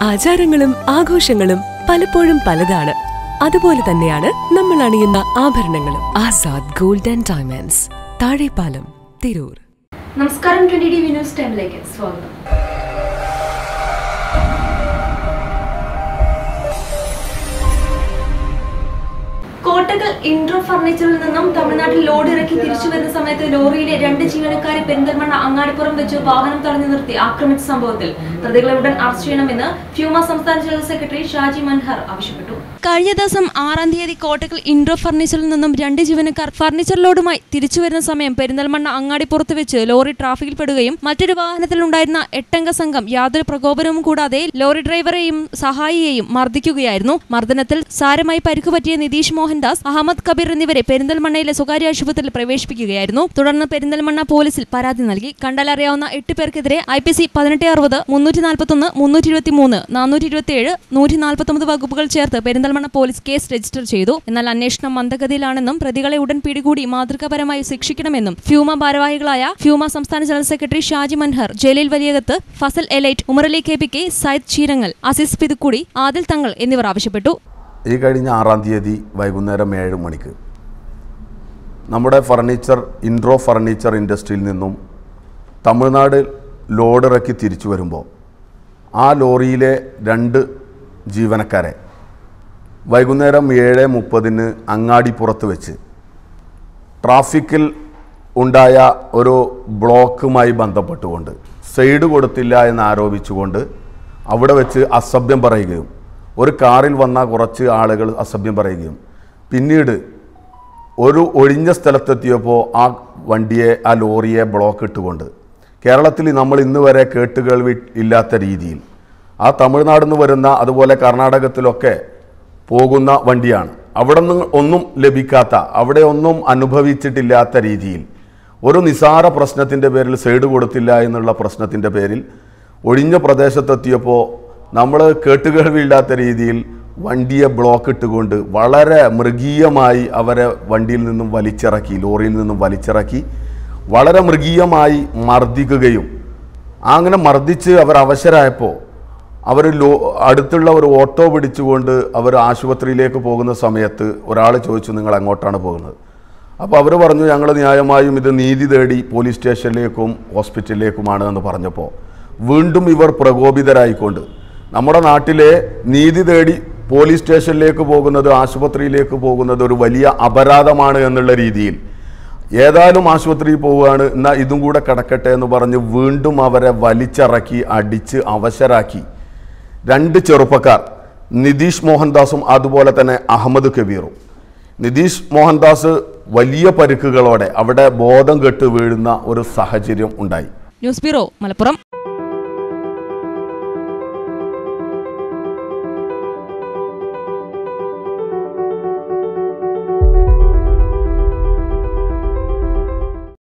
ആചാരങ്ങളും ആഘോഷങ്ങളും പലപ്പോഴും പലതാണ് അതുപോലെ തന്നെയാണ് നമ്മൾ അണിയുന്ന ആഭരണങ്ങളും Azad gold and diamonds Thazhepalam Tirur നമസ്കാരം ട്വന്റി ടി വി ന്യൂസ് ടൈമിലേക്ക് സ്വാഗതം കോട്ടകൽ ഇൻഡ്രോ ഫർണിച്ചറിൽ നിന്നും തമിഴ്നാട്ടിൽ ലോഡ് ഇറക്കി തിരിച്ചു വരുന്ന സമയത്ത് ലോറിയിലെ രണ്ട് ജീവനക്കാരെ പെരിന്തൽമണ്ണ അങ്ങാടിപ്പുറം വെച്ച് വാഹനം തടഞ്ഞു നിർത്തി ആക്രമിച്ച സംഭവത്തിൽ പ്രതികളെ ഉടൻ അറസ്റ്റ് ചെയ്യണമെന്ന് ഫ്യൂമ സംസ്ഥാന ജനറൽ സെക്രട്ടറി ഷാജി മൻഹർ ആവശ്യപ്പെട്ടു കഴിഞ്ഞ ദിവസം ആറാം തീയതി കോട്ടക്കൽ ഇൻഡ്രോ ഫർണിച്ചറിൽ നിന്നും രണ്ട് ജീവനക്കാർ ഫർണിച്ചർ ലോഡുമായി തിരിച്ചു വരുന്ന സമയം പെരിന്തൽമണ്ണ അങ്ങാടിപ്പുറത്ത് വെച്ച് ലോറി ട്രാഫിക്കിൽ പെടുകയും മറ്റൊരു വാഹനത്തിലുണ്ടായിരുന്ന എട്ടംഗ സംഘം യാതൊരു പ്രകോപനവും കൂടാതെ ലോറി ഡ്രൈവറെയും സഹായിയെയും മർദ്ദിക്കുകയായിരുന്നു മർദ്ദനത്തിൽ സാരമായി പരിക്കുപറ്റിയ നിതീഷ് മോഹൻദാസ് അഹമ്മദ് കബീർ എന്നിവരെ പെരിന്തൽമണ്ണയിലെ സ്വകാര്യ ആശുപത്രിയിൽ പ്രവേശിപ്പിക്കുകയായിരുന്നു തുടർന്ന് പെരിന്തൽമണ്ണ പോലീസിൽ പരാതി നൽകി കണ്ടാലറിയാവുന്ന എട്ട് പേർക്കെതിരെ ഐ പി സി പതിനെട്ട് അറുപത് മുന്നൂറ്റി നാൽപ്പത്തൊന്ന് മുന്നൂറ്റി ഇരുപത്തി മൂന്ന് നാനൂറ്റി ഇരുപത്തി ഏഴ് നൂറ്റി നാൽപ്പത്തൊമ്പത് വകുപ്പുകൾ ചേർത്ത് പെരിന്തൽമണ്ണ പോലീസ് കേസ് രജിസ്റ്റർ ചെയ്തു എന്നാൽ അന്വേഷണം മന്ദഗതിയിലാണെന്നും പ്രതികളെ ഉടൻ പിടികൂടി മാതൃകാപരമായി ശിക്ഷിക്കണമെന്നും ഫ്യൂമ ഭാരവാഹികളായ ഫ്യൂമ സംസ്ഥാന general secretary Shaji Manhar Jaleel Valiyakath Fazal elite Umarali K P K Sayyid Cheerangal Azeez Pithukkudi Adil Thangal എന്നിവർ ആവശ്യപ്പെട്ടു ഈ കഴിഞ്ഞ ആറാം തീയതി വൈകുന്നേരം ഏഴ് മണിക്ക് നമ്മുടെ ഫർണിച്ചർ ഇൻട്രോ ഫർണിച്ചർ ഇൻഡസ്ട്രിയിൽ നിന്നും തമിഴ്നാട് ലോഡ് ഇറക്കി തിരിച്ചു വരുമ്പോൾ ആ ലോറിയിലെ രണ്ട് ജീവനക്കാരെ വൈകുന്നേരം ഏഴ് മുപ്പതിന് അങ്ങാടിപ്പുറത്ത് വെച്ച് ട്രാഫിക്കിൽ ഉണ്ടായ ഒരു ബ്ലോക്കുമായി ബന്ധപ്പെട്ടുകൊണ്ട് സൈഡ് കൊടുത്തില്ല എന്ന് ആരോപിച്ചുകൊണ്ട് അവിടെ വെച്ച് അസഭ്യം പറയുകയും ഒരു കാറിൽ വന്ന കുറച്ച് ആളുകൾ അസഭ്യം പറയുകയും പിന്നീട് ഒരു ഒഴിഞ്ഞ സ്ഥലത്തെത്തിയപ്പോൾ ആ വണ്ടിയെ ആ ലോറിയെ ബ്ലോക്ക് ഇട്ടുകൊണ്ട് കേരളത്തിൽ നമ്മൾ ഇന്ന് വരെ കേട്ടുകേൾവി ഇല്ലാത്ത രീതിയിൽ ആ തമിഴ്നാട് നിന്ന് വരുന്ന അതുപോലെ കർണാടകത്തിലൊക്കെ പോകുന്ന വണ്ടിയാണ് അവിടെ നിന്ന് ഒന്നും ലഭിക്കാത്ത അവിടെ ഒന്നും അനുഭവിച്ചിട്ടില്ലാത്ത രീതിയിൽ ഒരു നിസാര പ്രശ്നത്തിൻ്റെ പേരിൽ സൈഡ് കൊടുത്തില്ല എന്നുള്ള പ്രശ്നത്തിൻ്റെ പേരിൽ ഒഴിഞ്ഞ പ്രദേശത്തെത്തിയപ്പോൾ നമ്മൾ കേട്ടുകേൾവിയില്ലാത്ത രീതിയിൽ വണ്ടിയെ ബ്ലോക്ക് ഇട്ടുകൊണ്ട് വളരെ മൃഗീയമായി അവരെ വണ്ടിയിൽ നിന്നും വലിച്ചിറക്കി ലോറിയിൽ നിന്നും വലിച്ചിറക്കി വളരെ മൃഗീയമായി മർദ്ദിക്കുകയും അങ്ങനെ മർദ്ദിച്ച് അവർ അവശരായപ്പോൾ അവർ ലോ അടുത്തുള്ള ഒരു ഓട്ടോ പിടിച്ചുകൊണ്ട് അവർ ആശുപത്രിയിലേക്ക് പോകുന്ന സമയത്ത് ഒരാൾ ചോദിച്ചു നിങ്ങൾ എങ്ങോട്ടാണ് പോകുന്നത് അപ്പോൾ അവർ പറഞ്ഞു ഞങ്ങൾ ന്യായമായും ഇത് നീതി തേടി പോലീസ് സ്റ്റേഷനിലേക്കും ഹോസ്പിറ്റലിലേക്കുമാണ് എന്ന് പറഞ്ഞപ്പോൾ വീണ്ടും ഇവർ പ്രകോപിതരായിക്കൊണ്ട് നമ്മുടെ നാട്ടിലെ നീതി തേടി പോലീസ് സ്റ്റേഷനിലേക്ക് പോകുന്നത് ആശുപത്രിയിലേക്ക് പോകുന്നത് ഒരു വലിയ അപരാധമാണ് എന്നുള്ള രീതിയിൽ ഏതായാലും ആശുപത്രിയിൽ പോവുകയാണ് എന്നാൽ ഇതും കൂടെ കിടക്കട്ടെ എന്ന് പറഞ്ഞ് വീണ്ടും അവരെ വലിച്ചിറക്കി അടിച്ച് അവശരാക്കി രണ്ട് ചെറുപ്പക്കാർ നിതീഷ് മോഹൻദാസും അതുപോലെ തന്നെ അഹമ്മദ് കബീറും നിതീഷ് മോഹൻദാസ് വലിയ പരിക്കുകളോടെ അവിടെ ബോധം കെട്ട് വീഴുന്ന ഒരു സാഹചര്യം ഉണ്ടായി ന്യൂസ് ബ്യൂറോ മലപ്പുറം